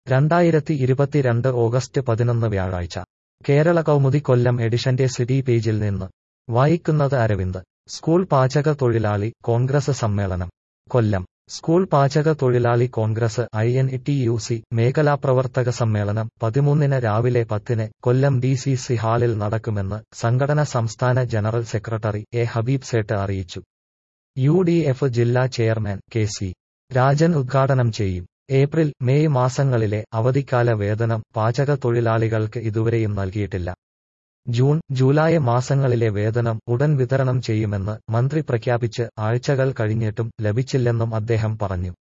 രണ്ടായിരത്തി ഇരുപത്തിരണ്ട് ഓഗസ്റ്റ് പതിനൊന്ന് വ്യാഴാഴ്ച കേരള കൗമുദി കൊല്ലം എഡിഷന്റെ സിറ്റി പേജിൽ നിന്ന് വായിക്കുന്നത് അരവിന്ദ് സ്കൂൾ പാചക തൊഴിലാളി കോൺഗ്രസ് സമ്മേളനം കൊല്ലം സ്കൂൾ പാചക തൊഴിലാളി Congress I N T U C മേഖലാപ്രവർത്തക സമ്മേളനം പതിമൂന്നിന് രാവിലെ പത്തിന് കൊല്ലം ഡി സി സി ഹാളിൽ നടക്കുമെന്ന് സംഘടന സംസ്ഥാന general secretary A Habeeb Sait അറിയിച്ചു യു ഡി എഫ് ജില്ലാ ചെയർമാൻ കെ സി രാജൻ ഉദ്ഘാടനം ചെയ്യും ഏപ്രിൽ മെയ് മാസങ്ങളിലെ അവധിക്കാല വേതനം പാചക തൊഴിലാളികൾക്ക് ഇതുവരെയും നൽകിയിട്ടില്ല ജൂൺ ജൂലൈ മാസങ്ങളിലെ വേതനം ഉടൻ വിതരണം ചെയ്യുമെന്ന് മന്ത്രി പ്രഖ്യാപിച്ച് ആഴ്ചകൾ കഴിഞ്ഞിട്ടും ലഭിച്ചില്ലെന്നും അദ്ദേഹം പറഞ്ഞു